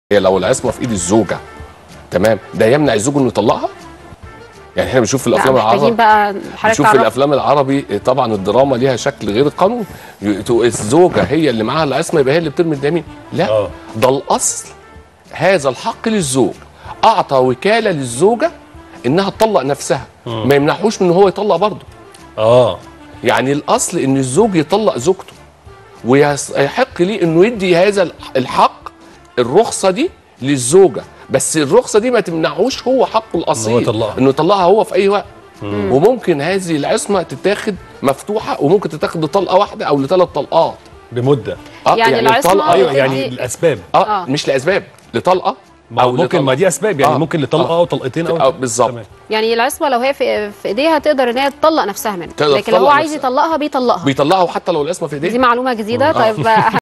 هي لو العصمه في ايد الزوجه تمام ده يمنع الزوج انه يطلقها يعني احنا بنشوف في لا الافلام محتاجين العربي بقى حضرتك بنشوف في تعرف الافلام العربي طبعا الدراما ليها شكل غير القانون ي- تو- الزوجه هي اللي معاها العصمه يبقى هي اللي بترمي اليمين لا آه. ده الاصل هذا الحق للزوج اعطى وكاله للزوجه انها تطلق نفسها ما يمنعهوش من ان هو يطلق برضه اه يعني الاصل ان الزوج يطلق زوجته ويحق ليه انه يدي هذا الحق الرخصه دي للزوجه بس الرخصه دي ما تمنعوش هو حقه الاصيل يطلقها. انه يطلقها هو في اي وقت وممكن هذه العصمه تتاخد مفتوحه وممكن تتاخد لطلقه واحده او لثلاث طلقات بمده اه يعني العصمة- الطلقه ايوه دي- يعني الاسباب اه آه. مش لاسباب لطلقه ما هو ممكن لطلقة. ما دي اسباب يعني آه. ممكن لطلقه آه. او طلقتين او آه، بالظبط. تمام. يعني العصمه لو هي في, في ايديها تقدر ان هي تطلق نفسها منه تقدر لكن لو هو تطلق عايز نفسها. يطلقها بيطلقها بيطلعوا حتى لو العصمه في ايديه دي معلومه جديده طيب